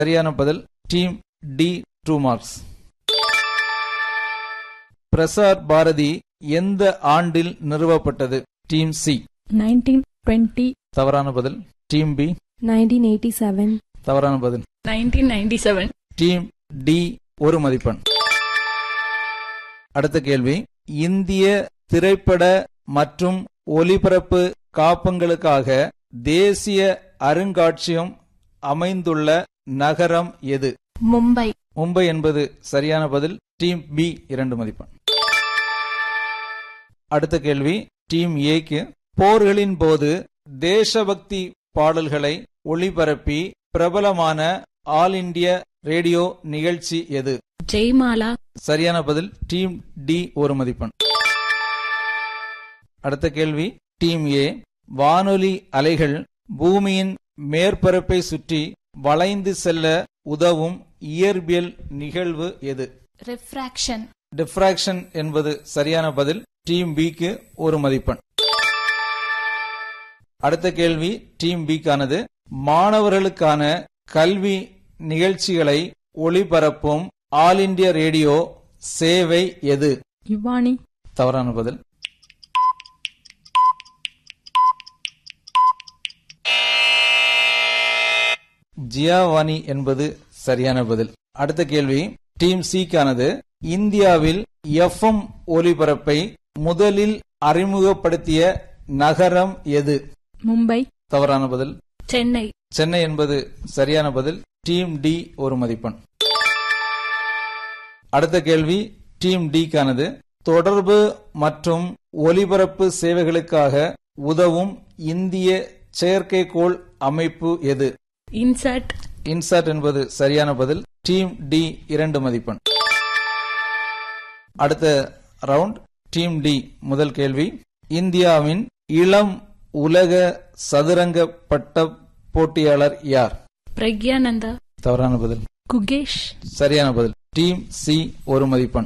சரியான பதில் team D two marks Prasar Bharati எந்த ஆண்டில் நிறுவப்பட்டது டீம் சி 1920, தவறான பதில் டீம் பி 1987, தவறான பதில் 1997, டீம் டி ஒரு மதிப்பெண் அடுத்த கேள்வி இந்திய திரைப்பட மற்றும் ஒலிபரப்பு காப்பங்களுக்காக தேசிய அருங்காட்சியகம் அமைந்துள்ள நகரம் எது மும்பை மும்பை என்பது சரியான பதில் டீம் பி இரண்டு மதிப்பெண் அடுத்த கேள்வி டீம் ஏக்கு போர்களின் போது தேசபக்தி பாடல்களை ஒளிபரப்பி பிரபலமான ஆல் இந்திய ரேடியோ நிகழ்ச்சி எது ஜெய்மாலா சரியான பதில் டீம் டி ஒரு மதிப்பெண் அடுத்த கேள்வி டீம் ஏ வானொலி அலைகள் பூமியின் மேற்பரப்பை சுற்றி வளைந்து செல்ல உதவும் இயற்பியல் நிகழ்வு எது ரிஃப்ராக்ஷன் டிஃப்ராக்ஷன் என்பது சரியான பதில் டீம் பிக்கு ஒரு மதிப்பெண் அடுத்த கேள்வி டீம் பிக்கானது மாணவர்களுக்கான கல்வி நிகழ்ச்சிகளை ஒளிபரப்பும் ஆல் இந்திய ரேடியோ சேவை எது யுவானி தவறான பதில் ஜியாவானி என்பது சரியான பதில் அடுத்த கேள்வி டீம் சிக்கானது இந்தியாவில் எஃப்எம் ஒலிபரப்பை முதலில் அறிமுகப்படுத்திய நகரம் எது மும்பை தவறான பதில் சென்னை சென்னை என்பது சரியான பதில் டீம் டி ஒரு மதிப்பெண் அடுத்த கேள்வி டீம் டிக்கானது தொடர்பு மற்றும் ஒலிபரப்பு சேவைகளுக்காக உதவும் இந்திய செயற்கைக்கோள் அமைப்பு எது இன்சர்ட் இன்சாட் என்பது சரியான பதில் டீம் டி இரண்டு மதிப்பெண் அடுத்த ரவுண்ட் டீம் டி முதல் கேள்வி இந்தியாவின் இளம் உலக சதுரங்க பட்ட போட்டியாளர் யார் பிரக்யானந்தா தவறான பதில் குகேஷ் சரியான பதில் டீம் சி ஒரு மதிப்பெண்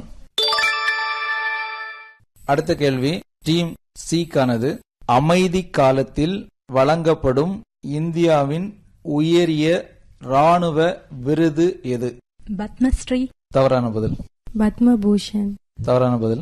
அடுத்த கேள்வி டீம் சிக்கானது அமைதி காலத்தில் வழங்கப்படும் இந்தியாவின் உயரிய ராணுவ விருது எது பத்மஸ்ரீ தவறான பதில் Padma Bhushan, தவறான பதில்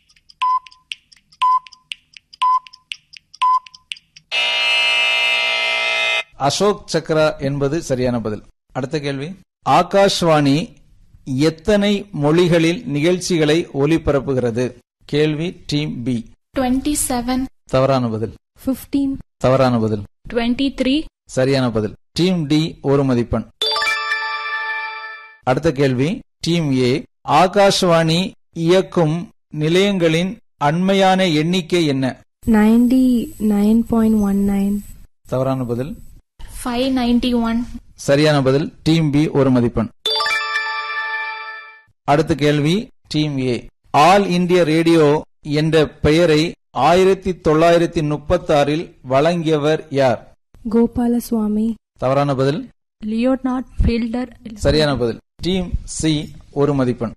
அசோக் சக்ரா என்பது சரியான பதில் அடுத்த கேள்வி ஆகாஷ்வாணி எத்தனை மொழிகளில் நிகழ்ச்சிகளை ஒலிபரப்புகிறது கேள்வி டீம் பி டுவெண்ட்டி செவன் தவறான பதில் 15, தவறான பதில் 23, சரியான பதில் டீம் டி ஒரு மதிப்பெண் அடுத்த கேள்வி டீம் ஏ ஆகாஷ்வாணி இயக்கும் நிலையங்களின் அண்மையான எண்ணிக்கை என்ன 99.19, தவறான பதில் ஃபைவ் நைன்டி ஒன் சரியான பதில் டீம் பி ஒரு மதிப்பெண் அடுத்த கேள்வி team A All India Radio என்ற பெயரை ஆயிரத்தி தொள்ளாயிரத்தி முப்பத்தி ஆறில் வழங்கியவர் யார் Gopala Swami, தவறான பதில் லியோனார்ட் ஃபீல்டர் சரியான பதில் டீம் சி ஒரு மதிப்பெண்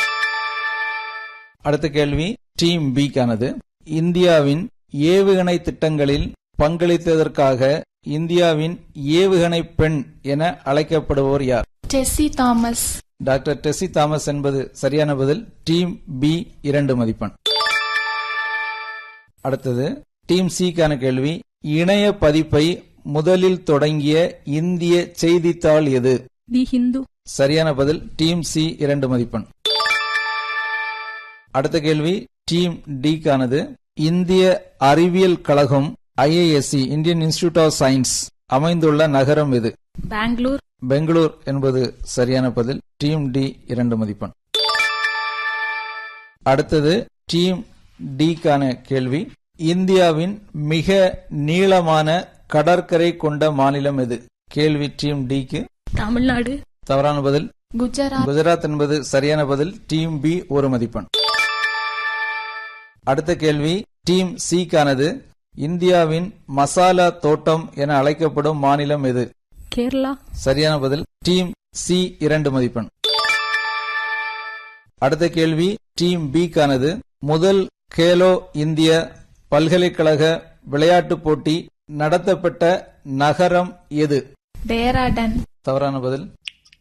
அடுத்த கேள்வி டீம் பிக்கானது இந்தியாவின் ஏவுகணை திட்டங்களில் பங்களித்ததற்காக இந்தியாவின் ஏவுகணை பெண் என அழைக்கப்படுவோர் யார் டெஸ்ஸி தாமஸ் டாக்டர் டெசி தாமஸ் என்பது சரியான பதில் டீம் பி இரண்டு மதிப்பெண் அடுத்தது டீம் சிக்கான கேள்வி இணைய பதிப்பை முதலில் தொடங்கிய இந்திய செய்தித்தாள் எது தி ஹிந்து சரியான பதில் டீம் சி இரண்டு மதிப்பெண் அடுத்த கேள்வி டீம் டிக்கானது இந்திய அறிவியல் கழகம் IISc Indian Institute of Science அமைந்துள்ள நகரம் எது பெங்களூர் பெங்களூர் என்பது சரியான பதில் டீம் டி இரண்டு மதிப்பெண் அடுத்தது டீம் டிக்கான கேள்வி இந்தியாவின் மிக நீளமான கடற்கரை கொண்ட மாநிலம் எது கேள்வி டீம் டிக்கு தமிழ்நாடு தவறான பதில் குஜராத் குஜராத் என்பது சரியான பதில் டீம் பி ஒரு மதிப்பெண் அடுத்த கேள்வி டீம் சிக்கானது இந்தியாவின் மசாலா தோட்டம் என அழைக்கப்படும் மாநிலம் எது கேரளா சரியான பதில் டீம் சி இரண்டு மதிப்பெண் அடுத்த கேள்வி டீம் பிக்கானது முதல் கேலோ இந்திய பல்கலைக்கழக விளையாட்டுப் போட்டி நடத்தப்பட்ட நகரம் எது டேராடன் தவறான பதில்